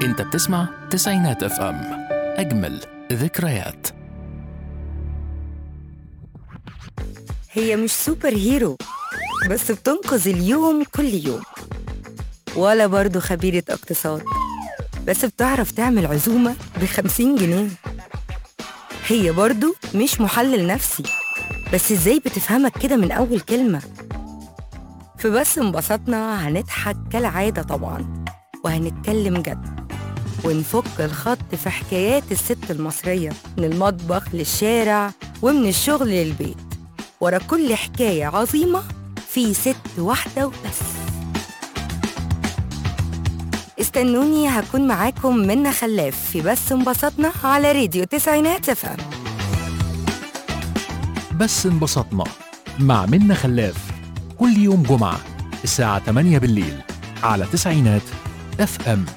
انت بتسمع تسعينات اف ام اجمل ذكريات هي مش سوبر هيرو بس بتنقذ اليوم كل يوم ولا برضو خبيرة اقتصاد بس بتعرف تعمل عزومة بخمسين جنيه هي برضو مش محلل نفسي بس ازاي بتفهمك كده من أول كلمة في بس انبسطنا هنضحك كالعادة طبعا وهنتكلم جد ونفك الخط في حكايات الست المصرية من المطبخ للشارع ومن الشغل للبيت ورا كل حكاية عظيمة في ست واحدة وبس استنوني هكون معاكم منا خلاف في بس انبسطنا على راديو تسعينات فم بس انبسطنا مع منا خلاف كل يوم جمعة الساعة 8 بالليل على تسعينات اف ام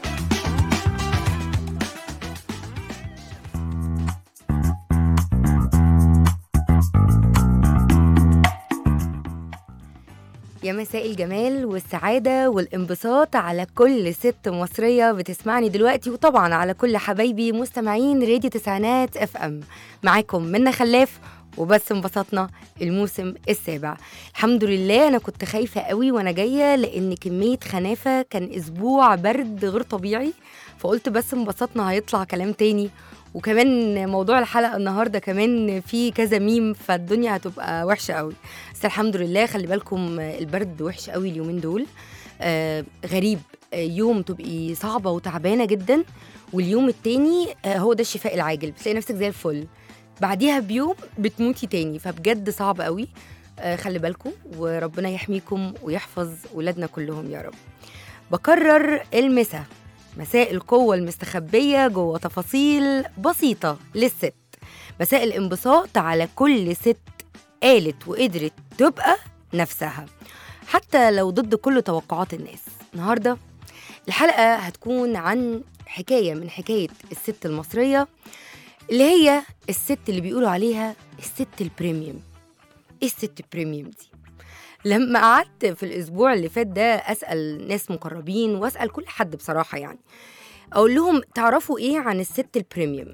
يا مساء الجمال والسعادة والانبساط على كل ست مصرية بتسمعني دلوقتي وطبعا على كل حبايبي مستمعين راديو تسعينات اف ام معاكم منا خلاف وبس انبسطنا الموسم السابع الحمد لله انا كنت خايفة قوي وانا جاية لان كمية خنافة كان اسبوع برد غير طبيعي فقلت بس انبسطنا هيطلع كلام تاني وكمان موضوع الحلقة النهاردة كمان في كذا ميم فالدنيا هتبقى وحشة قوي بس الحمد لله خلي بالكم البرد وحش قوي اليومين دول آه غريب آه يوم تبقي صعبة وتعبانة جدا واليوم التاني آه هو ده الشفاء العاجل بتلاقي نفسك زي الفل بعديها بيوم بتموتي تاني فبجد صعب قوي آه خلي بالكم وربنا يحميكم ويحفظ ولادنا كلهم يا رب بكرر المسا مساء القوة المستخبية جوه تفاصيل بسيطة للست مساء الانبساط على كل ست قالت وقدرت تبقى نفسها حتى لو ضد كل توقعات الناس النهاردة الحلقة هتكون عن حكاية من حكاية الست المصرية اللي هي الست اللي بيقولوا عليها الست البريميوم ايه الست البريميوم دي لما قعدت في الاسبوع اللي فات ده اسال ناس مقربين واسال كل حد بصراحه يعني اقول لهم تعرفوا ايه عن الست البريميوم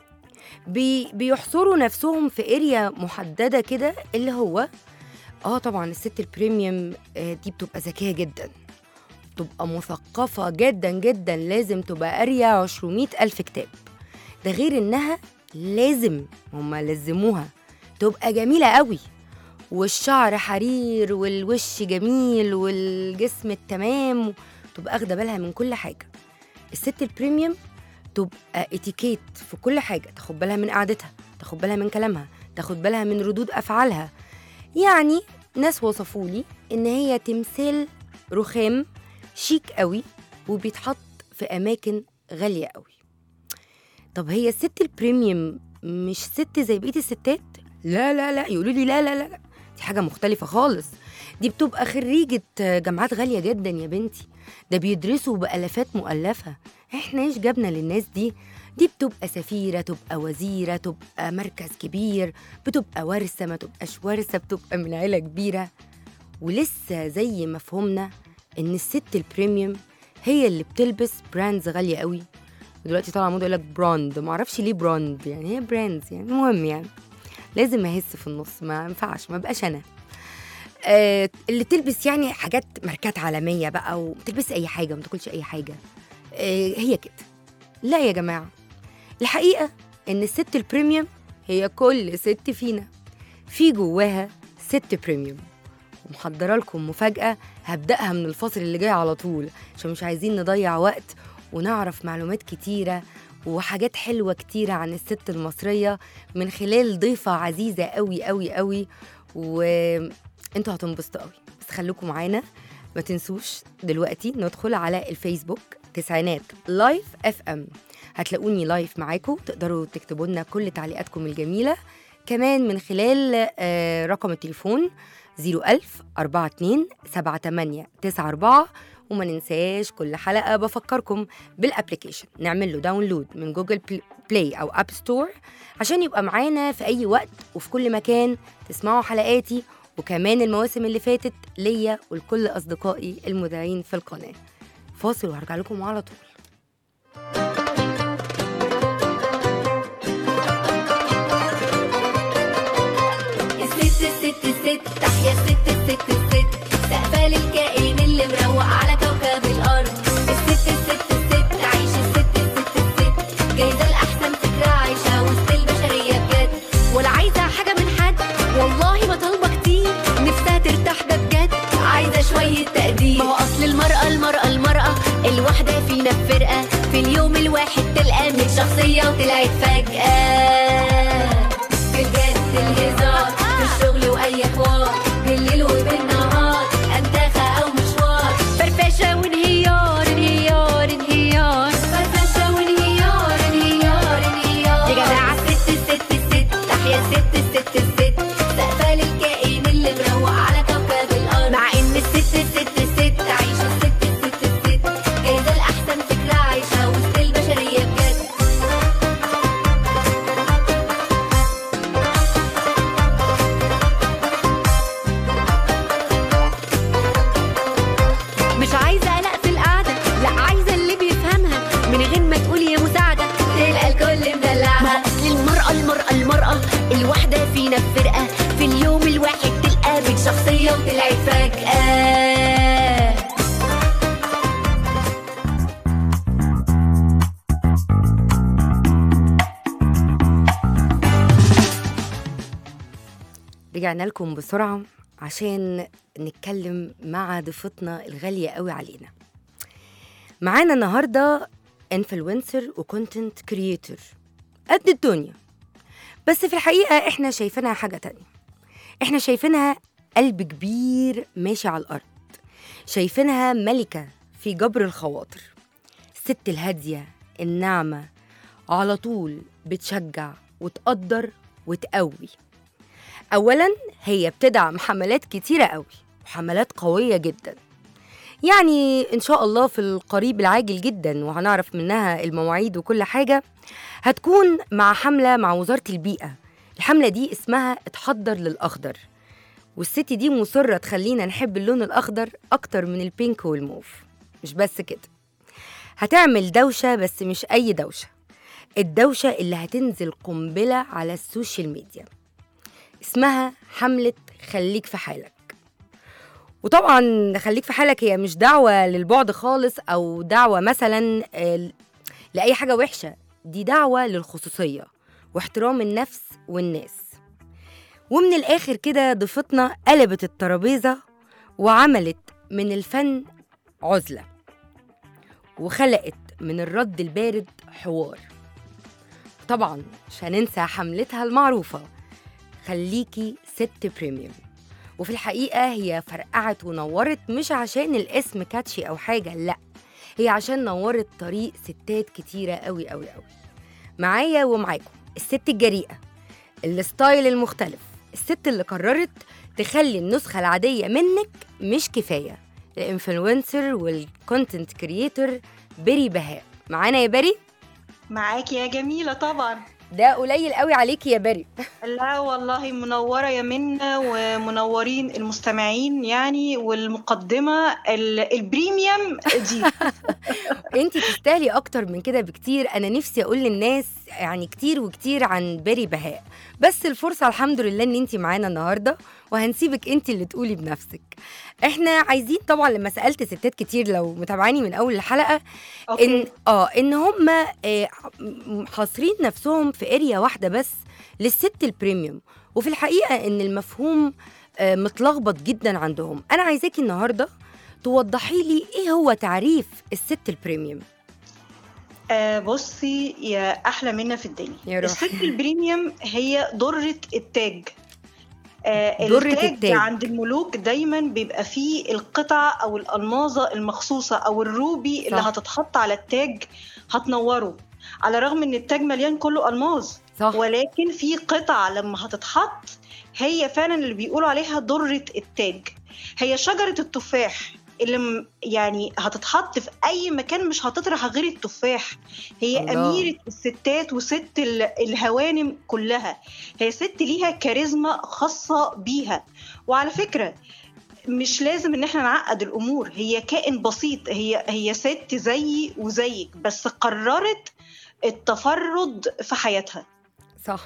بي بيحصروا نفسهم في اريا محدده كده اللي هو اه طبعا الست البريميوم آه دي بتبقى ذكيه جدا بتبقى مثقفة جدا جدا لازم تبقى قارية 200 ألف كتاب ده غير إنها لازم هما لزموها تبقى جميلة قوي والشعر حرير والوش جميل والجسم التمام تبقى اخده بالها من كل حاجه الست البريميوم تبقى اتيكيت في كل حاجه تاخد بالها من قعدتها تاخد بالها من كلامها تاخد بالها من ردود افعالها يعني ناس وصفوا لي ان هي تمثال رخام شيك قوي وبيتحط في اماكن غاليه قوي طب هي الست البريميوم مش ست زي بقيه الستات لا لا لا يقولوا لي لا لا لا, لا. دي حاجة مختلفة خالص دي بتبقى خريجة جامعات غالية جدا يا بنتي ده بيدرسوا بألافات مؤلفة احنا ايش جابنا للناس دي دي بتبقى سفيرة تبقى وزيرة تبقى مركز كبير بتبقى ورثة ما تبقاش ورثة بتبقى من عيلة كبيرة ولسه زي مفهومنا ان الست البريميوم هي اللي بتلبس براندز غالية قوي ودلوقتي طالعة موضة يقول لك براند معرفش ليه براند يعني هي براندز يعني المهم يعني لازم اهس في النص ما ينفعش ما بقاش انا آه اللي تلبس يعني حاجات ماركات عالميه بقى وتلبس اي حاجه وما تاكلش اي حاجه آه هي كده لا يا جماعه الحقيقه ان الست البريميوم هي كل ست فينا في جواها ست بريميوم ومحضره لكم مفاجاه هبداها من الفصل اللي جاي على طول عشان مش عايزين نضيع وقت ونعرف معلومات كتيره وحاجات حلوة كتيرة عن الست المصرية من خلال ضيفة عزيزة قوي قوي قوي وانتوا هتنبسطوا قوي بس خليكم معانا ما تنسوش دلوقتي ندخل على الفيسبوك تسعينات لايف اف ام هتلاقوني لايف معاكم تقدروا تكتبوا لنا كل تعليقاتكم الجميلة كمان من خلال رقم التليفون 01000 42 78 94 وما ننساش كل حلقة بفكركم بالابليكيشن نعمل له داونلود من جوجل بلاي أو أب ستور عشان يبقى معانا في أي وقت وفي كل مكان تسمعوا حلقاتي وكمان المواسم اللي فاتت ليا ولكل أصدقائي المذيعين في القناة فاصل وهرجع لكم على طول الست الست الست تحيا الست الست الست استقبال الكائن اللي مروق على كوكب الارض الست الست الست عيش الست الست الست جايزه الاحسن فكره عايشه وسط البشريه بجد ولا عايزه حاجه من حد والله ما طالبه كتير نفسها ترتاح ده بجد عايزه شويه تقدير ما هو اصل المراه المراه المراه الواحده فينا بفرقه في اليوم الواحد تلقى من شخصيه وطلعت فجاه في الجد الهزار في الشغل واي حوار بالليل وبالنهار انتخى او مشوار فرفشه وانهيار انهيار انهيار فرفشه وانهيار انهيار انهيار يا جماعه الست الست الست تحيا الست الست الست استقبال الكائن اللي مروق على كوكب الارض مع ان الست الست الست عايشه الست الست الست جايزه الاحسن فكره عايشه وسط البشريه بجد مش عايزة قلق في القعدة لا عايزة اللي بيفهمها من غير ما تقول يا مساعدة تلقى الكل مدلعها ما أصل المرأة المرأة المرأة الواحدة فينا بفرقة في اليوم الواحد تلقى بيت شخصية وطلعت فجأة رجعنا لكم بسرعة عشان نتكلم مع ضيفتنا الغالية قوي علينا معانا النهاردة انفلونسر وكونتنت كريتور قد الدنيا بس في الحقيقة احنا شايفينها حاجة تانية احنا شايفينها قلب كبير ماشي على الأرض شايفينها ملكة في جبر الخواطر الست الهادية الناعمة على طول بتشجع وتقدر وتقوي أولا هي بتدعم حملات كتيرة قوي وحملات قوية جدا يعني إن شاء الله في القريب العاجل جدا وهنعرف منها المواعيد وكل حاجة هتكون مع حملة مع وزارة البيئة الحملة دي اسمها اتحضر للأخضر والست دي مصرة تخلينا نحب اللون الأخضر أكتر من البينك والموف مش بس كده هتعمل دوشة بس مش أي دوشة الدوشة اللي هتنزل قنبلة على السوشيال ميديا اسمها حملة خليك في حالك وطبعا خليك في حالك هي مش دعوة للبعد خالص أو دعوة مثلا آه، لأي حاجة وحشة دي دعوة للخصوصية واحترام النفس والناس ومن الآخر كده ضيفتنا قلبت الترابيزة وعملت من الفن عزلة وخلقت من الرد البارد حوار طبعا مش هننسى حملتها المعروفة خليكي ست بريميوم وفي الحقيقة هي فرقعت ونورت مش عشان الاسم كاتشي أو حاجة لأ هي عشان نورت طريق ستات كتيرة قوي قوي قوي معايا ومعاكم الست الجريئة الستايل المختلف الست اللي قررت تخلي النسخة العادية منك مش كفاية الانفلونسر والكونتنت كريتور بري بهاء معانا يا بري معاكي يا جميلة طبعا ده قليل قوي عليكي يا بري لا والله منورة يا منى ومنورين المستمعين يعني والمقدمة ال- البريميوم دي انت تستاهلي اكتر من كده بكتير انا نفسي اقول للناس يعني كتير وكتير عن بري بهاء بس الفرصه الحمد لله ان انت معانا النهارده وهنسيبك انت اللي تقولي بنفسك احنا عايزين طبعا لما سالت ستات كتير لو متابعاني من اول الحلقه ان اوكي اه ان هم آه، م- حاصرين نفسهم في اريا واحده بس للست البريميوم وفي الحقيقه ان المفهوم آه، متلخبط جدا عندهم انا عايزاكي النهارده توضحي لي ايه هو تعريف الست البريميوم آه بصي يا أحلى منى في الدنيا يا روحي. الست البريميوم هي درة التاج آه درة التاج التاج. عند الملوك دايما بيبقى فيه القطع او الالماظه المخصوصه او الروبي اللي صح. هتتحط على التاج هتنوره على الرغم ان التاج مليان كله الماظ صح ولكن في قطع لما هتتحط هي فعلا اللي بيقولوا عليها درة التاج هي شجرة التفاح اللي م- يعني هتتحط في أي مكان مش هتطرح غير التفاح هي الله. أميرة الستات وست ال- الهوانم كلها هي ست ليها كاريزما خاصة بيها وعلى فكرة مش لازم ان احنا نعقد الامور هي كائن بسيط هي هي ست زيي وزيك بس قررت التفرد في حياتها صح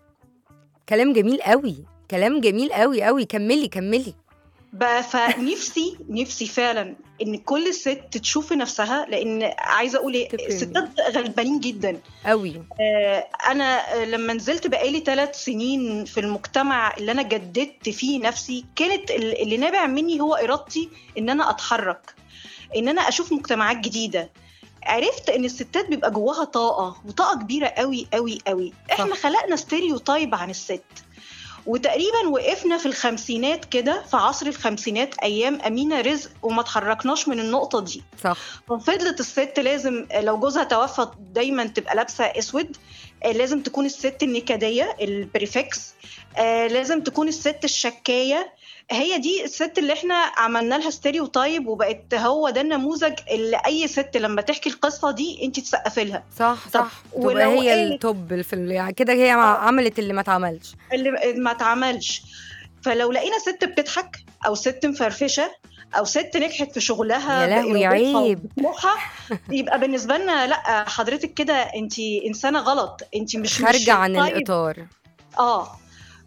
كلام جميل قوي كلام جميل قوي قوي كملي كملي بقى فنفسي نفسي فعلا ان كل ست تشوف نفسها لان عايزه اقول ايه تفهم. الستات غلبانين جدا قوي آه، انا آه، لما نزلت بقالي ثلاث سنين في المجتمع اللي انا جددت فيه نفسي كانت ال- اللي نابع مني هو ارادتي ان انا اتحرك ان انا اشوف مجتمعات جديده عرفت ان الستات بيبقى جواها طاقه وطاقه كبيره قوي قوي قوي احنا صح. خلقنا ستيريوتايب عن الست وتقريبا وقفنا في الخمسينات كده في عصر الخمسينات ايام امينه رزق وما تحركناش من النقطه دي صح ففضلت الست لازم لو جوزها توفى دايما تبقى لابسه اسود آه، لازم تكون الست النكديه البريفكس آه، لازم تكون الست الشكايه هي دي الست اللي احنا عملنا لها ستيريوتايب وبقت هو ده النموذج اللي اي ست لما تحكي القصه دي انت تسقفي لها صح طب صح تبقى ولو هي قالت- التوب في ال- يعني كده هي عملت اللي ما اتعملش اللي ما اتعملش فلو لقينا ست بتضحك او ست مفرفشه او ست نجحت في شغلها يا لهوي، بإرادتها عيب. وبطموحها يبقى بالنسبه لنا لا حضرتك كده انت انسانه غلط انت مش مش خارجه عن طيب. الاطار اه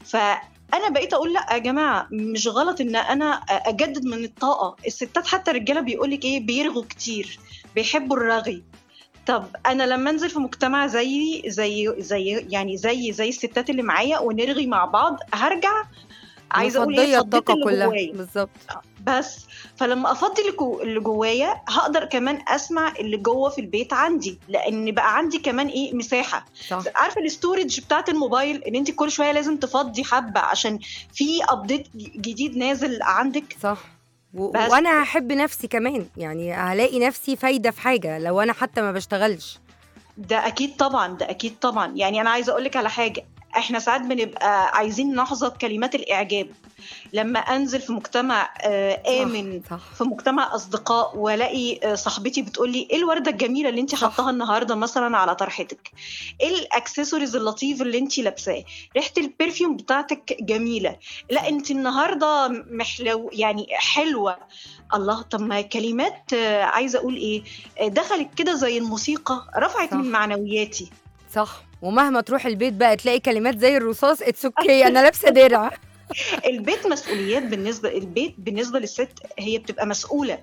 فانا بقيت اقول لا يا جماعه مش غلط ان انا اجدد من الطاقه الستات حتى الرجاله بيقول لك ايه بيرغوا كتير بيحبوا الرغي طب انا لما انزل في مجتمع زي زي زي يعني زي زي الستات اللي معايا ونرغي مع بعض هرجع عايزه اقول مفضية ايه فضيت الطاقه اللي كلها جوايا بالظبط بس فلما افضي اللي جو- اللي جوايا هقدر كمان اسمع اللي جوه في البيت عندي لان بقى عندي كمان ايه مساحه صح عارفه الاستورج بتاعت الموبايل ان انت كل شويه لازم تفضي حبه عشان في ابديت جديد نازل عندك صح و... بس- وانا هحب نفسي كمان يعني هلاقي نفسي فايده في حاجه لو انا حتى ما بشتغلش ده اكيد طبعا ده اكيد طبعا يعني انا عايزه اقول لك على حاجه احنا ساعات بنبقى عايزين نحظى بكلمات الاعجاب لما انزل في مجتمع آه، امن صح في مجتمع اصدقاء والاقي آه، صاحبتي بتقول لي ايه الورده الجميله اللي انت صح. حطاها النهارده مثلا على طرحتك ايه الاكسسوارز اللطيف اللي انت لابساه ريحه البرفيوم بتاعتك جميله لا انت النهارده محلو يعني حلوه الله طب ما كلمات آه، عايزه اقول ايه آه، دخلت كده زي الموسيقى رفعت صح. من معنوياتي صح ومهما تروح البيت بقى تلاقي كلمات زي الرصاص اتس اوكي انا لابسه درع البيت مسؤوليات بالنسبه البيت بالنسبه للست هي بتبقى مسؤوله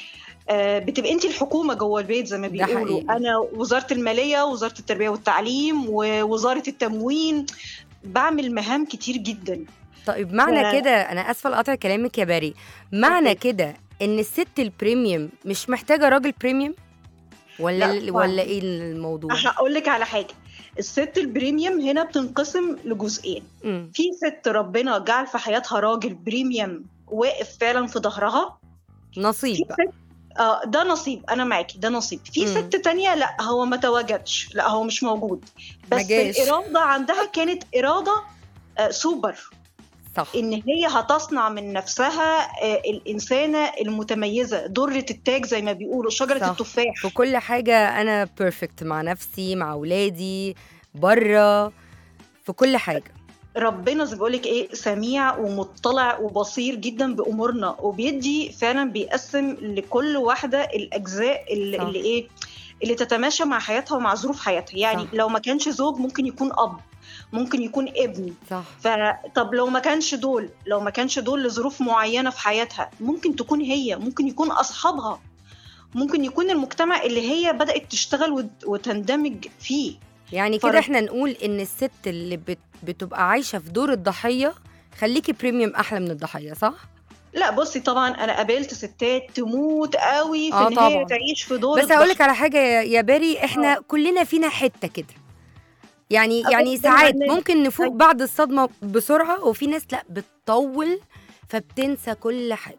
آه، بتبقى انت الحكومه جوه البيت زي ما ده بيقولوا حقيقي. انا وزاره الماليه ووزاره التربيه والتعليم ووزاره التموين بعمل مهام كتير جدا طيب معنى ف- كده انا اسفه لقطع كلامك يا باري معنى أوكي. كده ان الست البريميوم مش محتاجه راجل بريميوم ولا لا طبعاً. ولا ايه الموضوع هقول لك على حاجه الست البريميوم هنا بتنقسم لجزئين مم. في ست ربنا جعل في حياتها راجل بريميوم واقف فعلا في ظهرها نصيب في بقى. ست اه ده نصيب انا معاكي ده نصيب في مم. ست تانية لا هو ما تواجدش لا هو مش موجود ما بس جاش. الإرادة عندها كانت إرادة آه سوبر صح إن هي هتصنع من نفسها آه الإنسانة المتميزة درة التاج زي ما بيقولوا شجرة صح. التفاح في كل حاجه انا بيرفكت مع نفسي مع اولادي بره في كل حاجه ربنا زي بقولك إيه سميع ومطلع وبصير جدا بأمورنا وبيدي فعلا بيقسم لكل واحدة الأجزاء اللي, صح. اللي إيه اللي تتماشى مع حياتها ومع ظروف حياتها يعني صح. لو ما كانش زوج ممكن يكون أب ممكن يكون ابن صح فطب لو ما كانش دول لو ما كانش دول لظروف معينه في حياتها ممكن تكون هي ممكن يكون اصحابها ممكن يكون المجتمع اللي هي بدات تشتغل وت- وتندمج فيه يعني فرق. كده احنا نقول ان الست اللي بت... بتبقى عايشه في دور الضحيه خليكي بريميوم احلى من الضحيه صح لا بصي طبعا انا قابلت ستات تموت قوي في آه ان طبعاً. هي تعيش في دور بس هقول لك الضحية. على حاجه يا يا باري احنا كلنا فينا حته كده يعني أبو يعني ربنا ساعات عننا. ممكن نفوق أيوة. بعد الصدمه بسرعه وفي ناس لا بتطول فبتنسى كل حاجه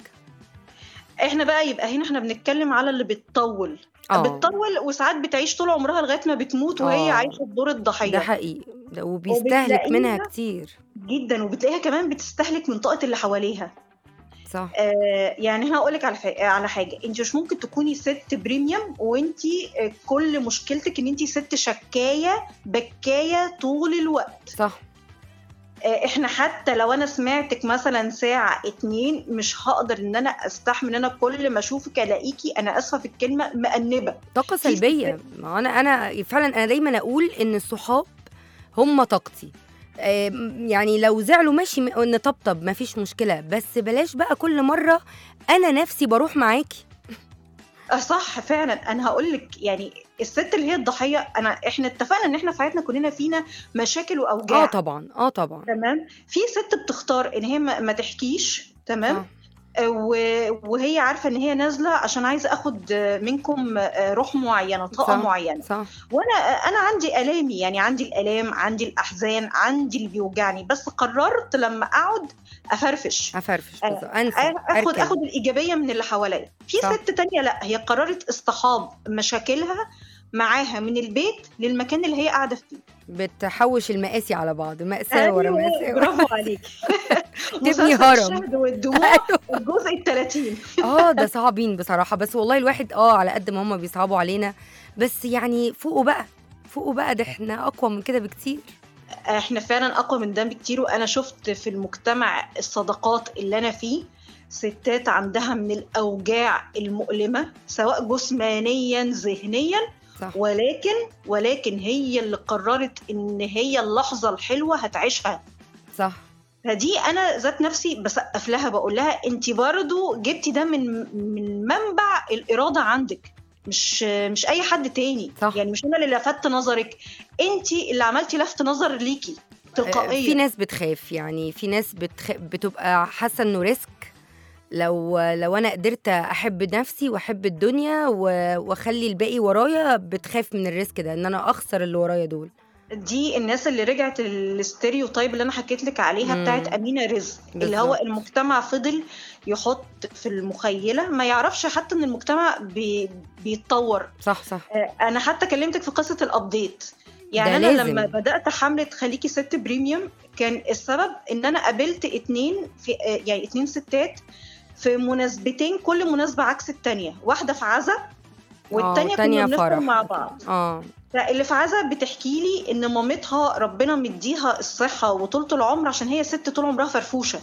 احنا بقى يبقى هنا احنا بنتكلم على اللي بتطول اه بتطول وساعات بتعيش طول عمرها لغايه ما بتموت وهي آه. عايشه في دور الضحيه ده حقيقي ده وبيستهلك وبتلاقيها- منها كتير جدا وبتلاقيها كمان بتستهلك من طاقه اللي حواليها صح آه، يعني انا هقول لك على حاجه على حاجه انت مش ممكن تكوني ست بريميوم وانت آه، كل مشكلتك ان انت ست شكايه بكايه طول الوقت صح آه، احنا حتى لو انا سمعتك مثلا ساعه اتنين مش هقدر ان انا استحمل ان انا كل ما اشوفك الاقيكي انا اسفه في الكلمه مأنبه طاقه في سلبيه ما انا انا فعلا انا دايما اقول ان الصحاب هم طاقتي آم، يعني لو زعلوا ماشي م- نطبطب ما فيش مشكله بس بلاش بقى كل مره انا نفسي بروح معاكي آه، صح فعلا انا هقول لك يعني الست اللي هي الضحيه انا احنا اتفقنا ان احنا في حياتنا كلنا فينا مشاكل واوجاع اه طبعا اه طبعا تمام في ست بتختار ان هي ما, ما تحكيش تمام صح. آه، و- وهي عارفه ان هي نازله عشان عايزه اخد آه، منكم آه، روح معينه طاقه صح. معينه صح وانا انا عندي الامي يعني عندي الالام عندي الاحزان عندي اللي بيوجعني بس قررت لما اقعد افرفش افرفش آه، بالظبط. انسى اخد أركن. اخد الايجابيه من اللي حواليا في صح. ست تانية لا هي قررت اصطحاب مشاكلها معاها من البيت للمكان اللي هي قاعده فيه بتحوش المقاسي على بعض مأساة ورا أيوة، مأساة برافو عليك تبني مسلسل هرم. الشهد والدموع أيوة. الجزء ال 30 اه ده صعبين بصراحة بس والله الواحد اه على قد ما هم بيصعبوا علينا بس يعني فوقوا بقى فوقوا بقى ده احنا أقوى من كده بكتير احنا فعلا اقوى من ده بكتير وانا شفت في المجتمع الصداقات اللي انا فيه ستات عندها من الاوجاع المؤلمه سواء جسمانيا ذهنيا صح ولكن ولكن هي اللي قررت ان هي اللحظه الحلوه هتعيشها صح فدي انا ذات نفسي بسقف لها بقول لها انت برضو جبتي ده من من منبع الاراده عندك مش مش اي حد تاني صح. يعني مش انا اللي لفت نظرك انت اللي عملتي لفت نظر ليكي تلقائيا في ناس بتخاف يعني في ناس بتخ... بتبقى حاسة انه ريسك لو لو انا قدرت احب نفسي واحب الدنيا و... واخلي الباقي ورايا بتخاف من الريسك ده ان انا اخسر اللي ورايا دول دي الناس اللي رجعت الستيريوتايب اللي انا حكيت لك عليها مم. بتاعت امينه رزق اللي هو بالظبط. المجتمع فضل يحط في المخيله ما يعرفش حتى ان المجتمع بي بيتطور صح صح آه، انا حتى كلمتك في قصه الابديت يعني ده انا لازم. لما بدات حمله خليكي ست بريميوم كان السبب ان انا قابلت اتنين في آه، يعني اتنين ستات في مناسبتين كل مناسبه عكس التانية واحده في عزا والتانية والتانية كنا بنفطر فرح. مع بعض اه اللي في عزا بتحكي لي ان مامتها ربنا مديها الصحه وطولة العمر عشان هي ست طول عمرها فرفوشه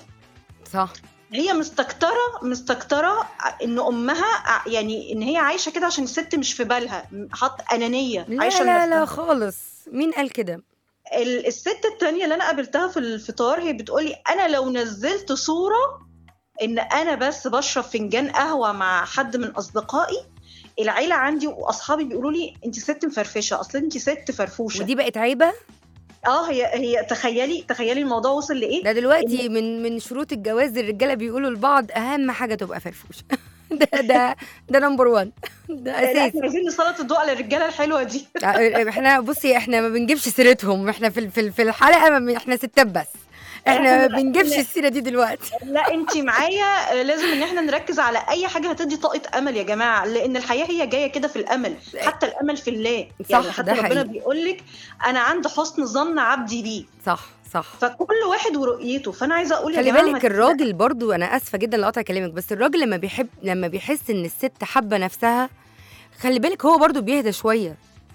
صح هي مستكتره مستكتره ان امها ع- يعني ان هي عايشه كده عشان الست مش في بالها حط انانيه لا عايشه لا لا لنفسها. خالص مين قال كده ال- الست التانية اللي انا قابلتها في الفطار هي بتقولي انا لو نزلت صوره ان انا بس بشرب فنجان قهوه مع حد من اصدقائي العيله عندي واصحابي بيقولوا لي انت ست مفرفشه اصل انت ست فرفوشه ودي بقت عيبه اه هي هي تخيلي تخيلي الموضوع وصل لايه ده دلوقتي من من شروط الجواز الرجاله بيقولوا لبعض اهم حاجه تبقى فرفوشه ده ده ده نمبر 1 ده لا اساسي احنا عايزين نسلط الضوء على الرجاله الحلوه دي احنا بصي احنا ما بنجيبش سيرتهم احنا في في في الحلقه ما بن- احنا ستات بس احنا ما بنجيبش السيره دي دلوقتي لا انت معايا آه، لازم ان احنا نركز على اي حاجه هتدي طاقه امل يا جماعه لان الحياه هي جايه كده في الامل حتى الامل في الله يعني صح، حتى ده ربنا حقيقي. بيقول لك انا عند حسن ظن عبدي بيه صح صح فكل واحد ورؤيته فانا عايزه اقول يا خلي جماعه بالك ما- الراجل برضو انا اسفه جدا لقطع كلامك بس الراجل لما بيحب لما بيحس ان الست حابه نفسها خلي بالك هو برضو بيهدى شويه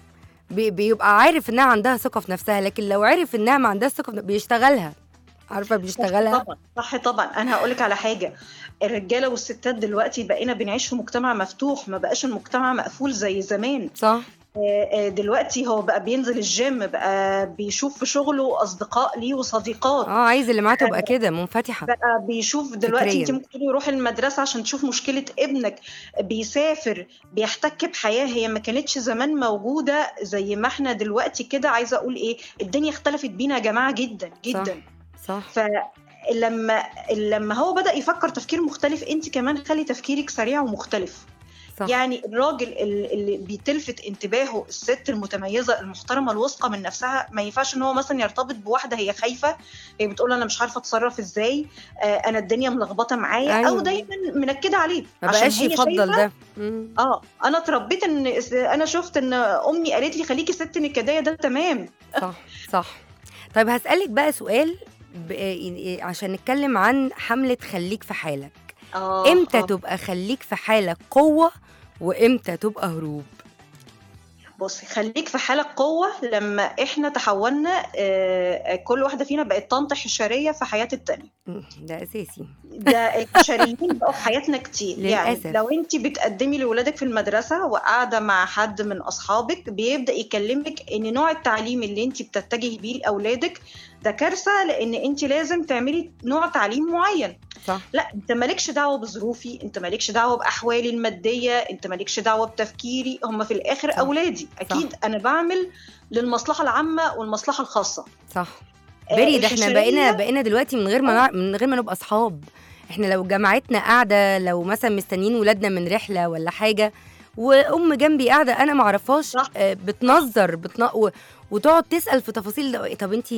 بي بيبقى عارف انها عندها ثقه في نفسها لكن لو عرف انها ما عندهاش ثقه في بيشتغلها عارفه بيشتغلها طبعا صح طبعا انا هقول لك على حاجه الرجاله والستات دلوقتي بقينا بنعيش في مجتمع مفتوح ما بقاش المجتمع مقفول زي زمان صح آه، آه، دلوقتي هو بقى بينزل الجيم بقى بيشوف في شغله اصدقاء ليه وصديقات اه عايز اللي معاه تبقى كده منفتحه بقى بيشوف دلوقتي فكرياً. انت ممكن تقولي يروح المدرسه عشان تشوف مشكله ابنك بيسافر بيحتك بحياه هي ما كانتش زمان موجوده زي ما احنا دلوقتي كده عايزه اقول ايه الدنيا اختلفت بينا يا جماعه جدا جدا صح فلما لما هو بدا يفكر تفكير مختلف انت كمان خلي تفكيرك سريع ومختلف صح يعني الراجل ال- اللي بيتلفت انتباهه الست المتميزه المحترمه الواثقه من نفسها ما ينفعش ان هو مثلا يرتبط بواحده هي خايفه هي بتقول انا مش عارفه اتصرف ازاي آه انا الدنيا ملخبطه معايا أيوة. او دايما منكده عليه ما عشان بقاش هي يفضل شايفة- ده مم. اه انا اتربيت ان انا شفت ان امي قالت لي خليكي ست نكديه ده تمام صح صح طيب هسألك بقى سؤال ب... إيه- عشان نتكلم عن حملة خليك في حالك آه امتى آه. تبقى خليك في حالك قوة وامتى تبقى هروب بصي خليك في حالة قوة لما احنا تحولنا آه، كل واحدة فينا بقت طنط حشرية في حياة التانية مم، ده اساسي ده الحشريين بقوا في حياتنا كتير يعني للأسف. لو انت بتقدمي لولادك في المدرسة وقاعدة مع حد من أصحابك بيبدأ يكلمك ان نوع التعليم اللي انت بتتجهي بيه لأولادك ده كارثة لان انت لازم تعملي نوع تعليم معين صح لا انت مالكش دعوه بظروفي انت مالكش دعوه باحوالي الماديه انت مالكش دعوه بتفكيري هم في الاخر صح. اولادي اكيد انا بعمل للمصلحه العامه والمصلحه الخاصه صح آه، بري ده احنا الحشرية- بقينا بقينا دلوقتي من غير ما نع- من غير ما نبقى اصحاب احنا لو جماعتنا قاعده لو مثلا مستنيين ولادنا من رحله ولا حاجه وام جنبي قاعده انا ما اعرفهاش صح. آه، بتنظر بتن... و... وتقعد تسال في تفاصيل ده. طب انت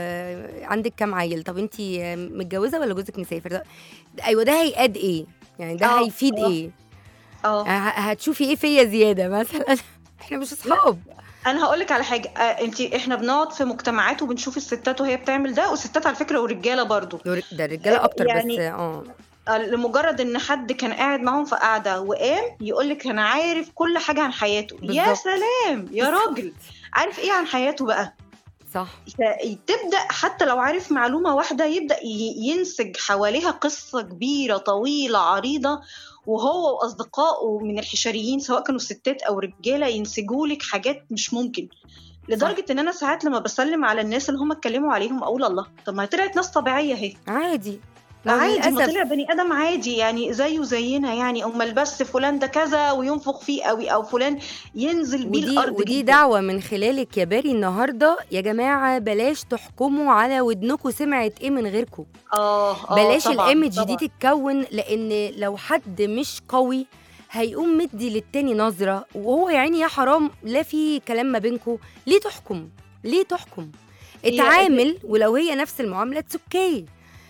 عندك كام عيل طب انت متجوزه ولا جوزك مسافر ده... ايوه ده هيقاد ايه يعني ده آه، هيفيد آه. ايه اه ه- هتشوفي ايه فيا زياده مثلا احنا مش اصحاب انا هقول لك على حاجه آه، انت احنا بنقعد في مجتمعات وبنشوف الستات وهي بتعمل ده والستات على فكره والرجاله برضو ده الرجاله اكتر يعني- بس اه آه، لمجرد ان حد كان قاعد معاهم في قعده وقام يقول لك انا عارف كل حاجه عن حياته يا بالظبط. سلام يا راجل عارف ايه عن حياته بقى صح تبدا حتى لو عارف معلومه واحده يبدا ي- ينسج حواليها قصه كبيره طويله عريضه وهو واصدقائه من الحشريين سواء كانوا ستات او رجاله ينسجوا لك حاجات مش ممكن لدرجه ان انا ساعات لما بسلم على الناس اللي هم اتكلموا عليهم اقول الله طب ما هي طلعت ناس طبيعيه اهي عادي ما هو عادي ما للأسف طلع بني ادم عادي يعني زيه زينا يعني امال بس فلان ده كذا وينفخ فيه قوي او فلان ينزل بيه ودي الارض ودي جداً. دعوة من خلالك يا باري النهاردة يا جماعة بلاش تحكموا على ودنكم سمعت ايه من غيركم اه اه بلاش طبعاً، الايمج طبعاً. دي تتكون لان لو حد مش قوي هيقوم مدي للتاني نظرة وهو يا عيني يا حرام لا في كلام ما بينكم ليه تحكم ليه تحكم هي- اتعامل ولو هي نفس المعاملة اتس اوكي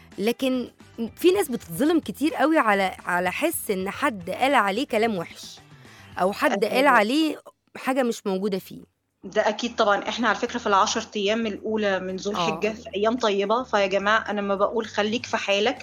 لكن في ناس بتتظلم كتير قوي على على حس ان حد قال عليه كلام وحش او حد قال أكيد. عليه حاجة مش موجودة فيه ده اكيد طبعا احنا على فكره في العشر ايام الاولى من ذو الحجه آه. في ايام طيبه فيا جماعه انا لما بقول خليك في حالك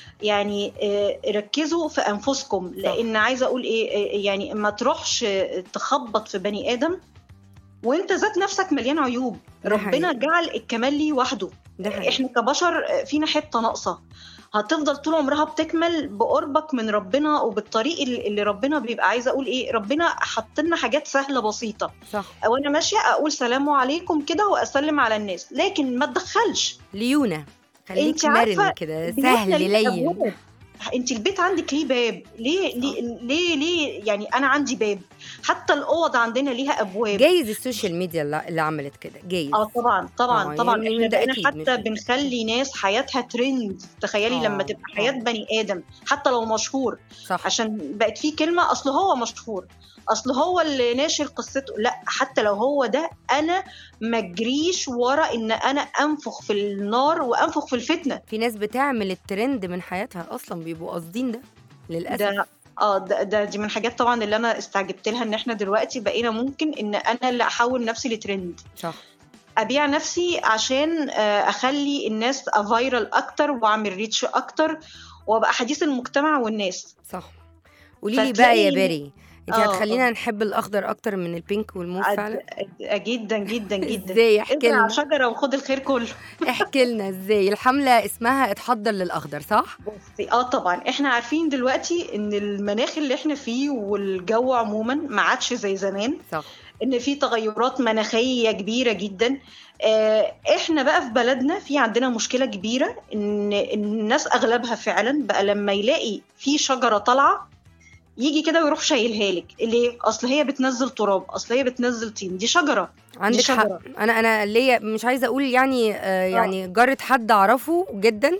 يعني آه، ركزوا في انفسكم لان عايزه اقول ايه آه، يعني ما تروحش آه، تخبط في بني ادم وانت ذات نفسك مليان عيوب ده ربنا حقيقي. جعل الكمال ليه وحده ده حقيقي. احنا كبشر آه، فينا حته ناقصه هتفضل طول عمرها بتكمل بقربك من ربنا وبالطريق اللي اللي ربنا بيبقى عايزه اقول ايه ربنا حط لنا حاجات سهله بسيطه صح وانا ماشيه اقول سلام عليكم كده واسلم على الناس لكن ما تدخلش ليونة خليك انت عارفة مرن كده بيتنا سهل ليه لين أبواب. انت البيت عندك ليه باب ليه ليه ليه, ليه يعني انا عندي باب حتى الاوض عندنا ليها ابواب جايز السوشيال ميديا اللي اللي عملت كده جايز اه طبعا طبعا آه، طبعا يعني احنا ده بقينا أكيد حتى مش- بنخلي ناس حياتها ترند تخيلي آه، لما تبقى حياه آه. بني ادم حتى لو مشهور صح عشان بقت في كلمه اصل هو مشهور اصل هو اللي ناشر قصته لا حتى لو هو ده انا ما اجريش ورا ان انا انفخ في النار وانفخ في الفتنه في ناس بتعمل الترند من حياتها اصلا بيبقوا قاصدين ده للاسف ده اه ده, ده دي من الحاجات طبعا اللي انا استعجبت لها ان احنا دلوقتي بقينا ممكن ان انا اللي احول نفسي لترند صح ابيع نفسي عشان آه، اخلي الناس افايرال اكتر واعمل ريتش اكتر وابقى حديث المجتمع والناس صح قولي لي بقى يا فتلاقي- باري انت آه، هتخلينا نحب الاخضر اكتر من البينك والموف فعلا أد- أد- جدا جدا جدا ازاي احكي ازرع لنا شجره وخد الخير كله احكي لنا ازاي الحمله اسمها اتحضر للاخضر صح بصي اه طبعا احنا عارفين دلوقتي ان المناخ اللي احنا فيه والجو عموما ما عادش زي زمان صح ان في تغيرات مناخيه كبيره جدا آه، احنا بقى في بلدنا في عندنا مشكله كبيره ان إن الناس اغلبها فعلا بقى لما يلاقي في شجره طالعه يجي كده ويروح شايلها لك ليه اصل هي بتنزل تراب اصل هي بتنزل طين دي شجره عندك حق شجرة. انا انا ليا مش عايزه اقول يعني آه يعني جاره حد اعرفه جدا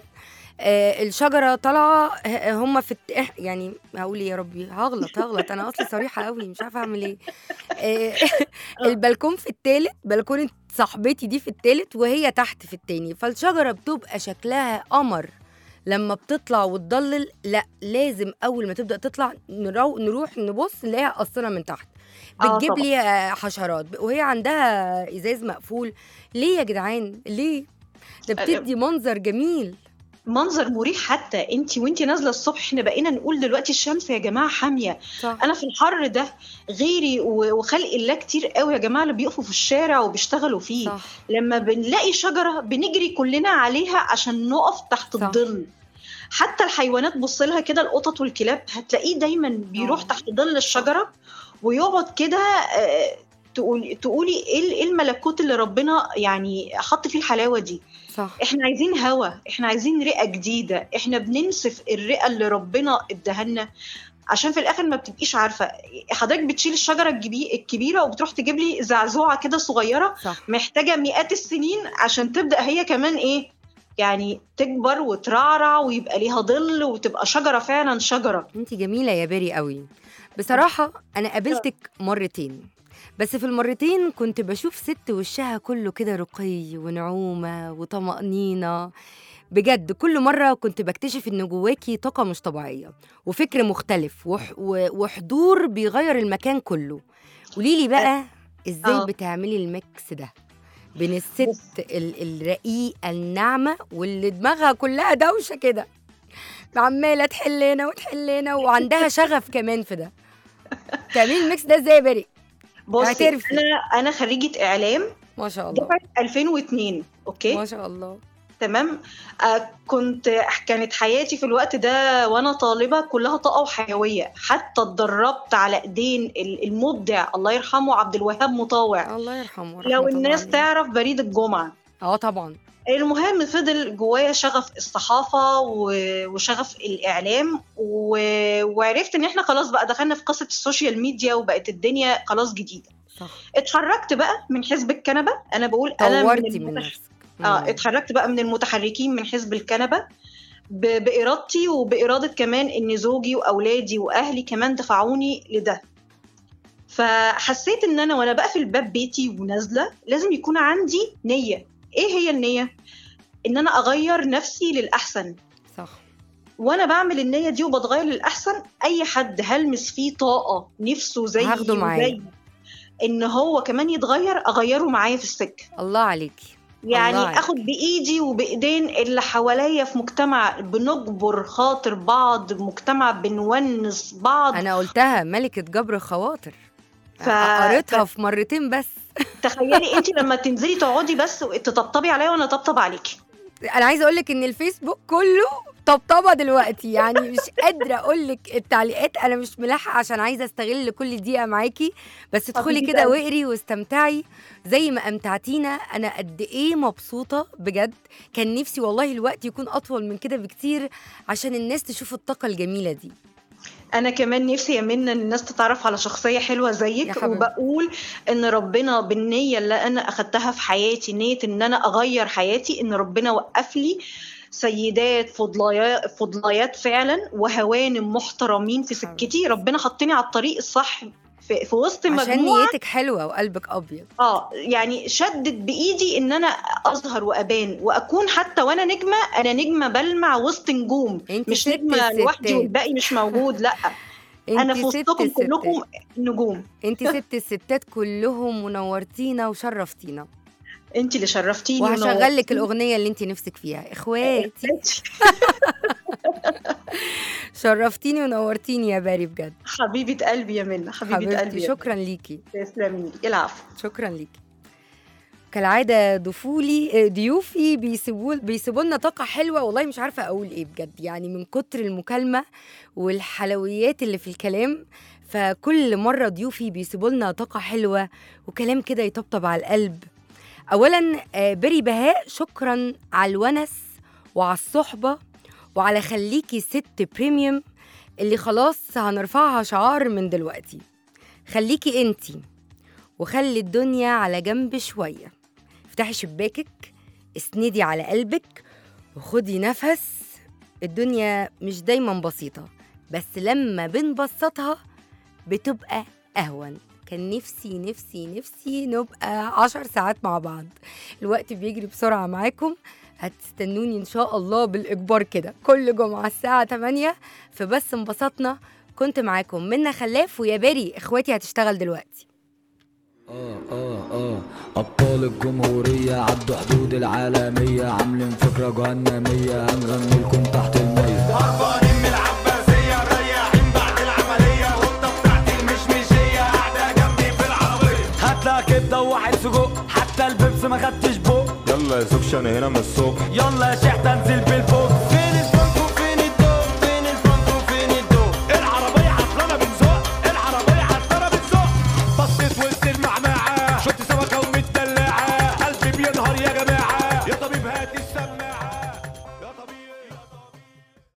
آه الشجره طالعه ه- هم في الت... إح- يعني هقول إيه يا ربي هغلط هغلط انا اصلي صريحه قوي مش عارفه اعمل ايه آه البلكون في التالت بلكونه صاحبتي دي في التالت وهي تحت في التاني فالشجره بتبقى شكلها قمر لما بتطلع وتضلل لا لازم اول ما تبدا تطلع نرو... نروح نبص نلاقيها قصنا من تحت آه بتجيب طبعاً. لي آه، حشرات وهي عندها ازاز مقفول ليه يا جدعان ليه ده بتدي منظر جميل منظر مريح حتى انت وانت نازله الصبح احنا بقينا نقول دلوقتي الشمس يا جماعه حاميه صح انا في الحر ده غيري و- وخلق الله كتير قوي يا جماعه اللي بيقفوا في الشارع وبيشتغلوا فيه صح لما بنلاقي شجره بنجري كلنا عليها عشان نقف تحت صح. الظل حتى الحيوانات بص لها كده القطط والكلاب هتلاقيه دايما بيروح آه. تحت ظل الشجره ويقعد كده آه، تقول تقولي ايه إيه الملكوت اللي ربنا يعني حط فيه الحلاوه دي صح احنا عايزين هوا احنا عايزين رئه جديده احنا بننسف الرئه اللي ربنا ادهلنا عشان في الاخر ما بتبقيش عارفه حضرتك بتشيل الشجره الجبي- الكبيره وبتروح تجيب لي زعزوعه كده صغيره صح محتاجه مئات السنين عشان تبدا هي كمان ايه يعني تكبر وترعرع ويبقى ليها ظل وتبقى شجره فعلا شجره انت جميله يا بيري قوي بصراحه انا قابلتك مرتين بس في المرتين كنت بشوف ست وشها كله كده رقي ونعومه وطمانينه بجد كل مرة كنت بكتشف إن جواكي طاقة مش طبيعية وفكر مختلف وح و- وحضور بيغير المكان كله قوليلي بقى إزاي آه. بتعملي الميكس ده بين الست ال- الرقيقة الناعمة واللي دماغها كلها دوشة كده عمالة تحلنا وتحلنا وعندها شغف كمان في ده تعملي الميكس ده ازاي يا بري بصي اعترفي. انا انا خريجه اعلام ما شاء الله دفعه 2002 اوكي ما شاء الله تمام آه كنت كانت حياتي في الوقت ده وانا طالبه كلها طاقه وحيويه حتى اتدربت على ايدين ال- المبدع الله يرحمه عبد الوهاب مطاوع الله يرحمه ورحمة لو الله الناس عليه. تعرف بريد الجمعه اه طبعا المهم فضل جوايا شغف الصحافة و- وشغف الإعلام و... وعرفت إن إحنا خلاص بقى دخلنا في قصة السوشيال ميديا وبقت الدنيا خلاص جديدة صح اتحركت بقى من حزب الكنبة أنا بقول أنا طورتي من المتح... نفسك اه مم. اتحركت بقى من المتحركين من حزب الكنبة ب... بإرادتي وبإرادة كمان إن زوجي وأولادي وأهلي كمان دفعوني لده فحسيت إن أنا وأنا بقفل باب بيتي ونازلة لازم يكون عندي نية إيه هي النية؟ إن أنا أغير نفسي للأحسن صح وانا بعمل النيه دي وبتغير للاحسن اي حد هلمس فيه طاقه نفسه زي هاخده معايا. ان هو كمان يتغير اغيره معايا في السكه الله عليكي يعني الله عليك. اخد بايدي وبايدين اللي حواليا في مجتمع بنجبر خاطر بعض مجتمع بنونس بعض انا قلتها ملكة جبر خواطر ف- قريتها في مرتين بس تخيلي انت لما تنزلي تقعدي بس تطبطبي عليا وانا اطبطب عليكي انا عايزه اقول لك ان الفيسبوك كله طبطبه دلوقتي يعني مش قادره اقول لك التعليقات انا مش ملاحقه عشان عايزه استغل كل دقيقه معاكي بس ادخلي حبيبة كده قلبي. واقري واستمتعي زي ما امتعتينا انا قد ايه مبسوطه بجد كان نفسي والله الوقت يكون اطول من كده بكتير عشان الناس تشوف الطاقه الجميله دي انا كمان نفسي يا منى ان الناس تتعرف على شخصيه حلوه يا زيك حبيبي. وبقول ان ربنا بالنيه اللي انا اخدتها في حياتي نيه ان انا اغير حياتي ان ربنا وقف لي سيدات فضلايات فضلايات فعلا وهوانم محترمين في حبيبي. سكتي ربنا حطني على الطريق الصح في, في وسط عشان مجموعه نيتك حلوه وقلبك ابيض اه يعني شدد بايدي ان انا اظهر وابان واكون حتى وانا نجمه انا نجمه بلمع وسط نجوم انت مش ست نجمه لوحدي الستات. والباقي مش موجود لا انا انت في ست وسطكم الستات. كلكم نجوم انت ست الستات كلهم ونورتينا وشرفتينا انت اللي شرفتيني وهشغل لك ونورتيني. الاغنيه اللي انت نفسك فيها اخواتي انت شرفتيني ونورتيني يا باري بجد حبيبه قلبي يا منى حبيبه قلبي حبيبتي يا شكرا ليكي منى. تسلمي لي العفو شكرا ليكي كالعادة ضيفولي ضيوفي بيسيبوا بيسيبوا لنا طاقة حلوة والله مش عارفة أقول إيه بجد يعني من كتر المكالمة والحلويات اللي في الكلام فكل مرة ضيوفي بيسيبوا لنا طاقة حلوة وكلام كده يطبطب على القلب أولا آه، بري بهاء شكرا على الونس وعلى الصحبة وعلى خليكي ست بريميوم اللي خلاص هنرفعها شعار من دلوقتي خليكي انتي وخلي الدنيا على جنب شوية افتحي شباكك اسندي على قلبك وخدي نفس الدنيا مش دايما بسيطة بس لما بنبسطها بتبقى أهون كان نفسي نفسي نفسي نبقى عشر ساعات مع بعض الوقت بيجري بسرعة معاكم هتستنوني إن شاء الله بالإجبار كده كل جمعة الساعة 8 في بس انبسطنا كنت معاكم منى خلاف ويا باري إخواتي هتشتغل دلوقتي اه اه اه ابطال الجمهورية عدوا حدود العالمية عاملين فكرة جهنمية هنغني لكم تحت المية هربانين من العباسية رايحين بعد العملية والطة بتاعتي المشمشية قاعدة جنبي في العربية هاتلا كبدة وواحد سجق حتى البيبس ما خدتش بق يلا يا زوجش انا هنا من الصبح يلا يا شيخ انزل بالفوق فين الفرنك وفين الدوق فين الفرنك وفين الدوق العربية عطلانة بنزق العربية عطلانة بنزق بصيت وسط المعمعة شفت سمكة ومدلعة قلبي بينهار يا جماعة يا طبيب هات السماعة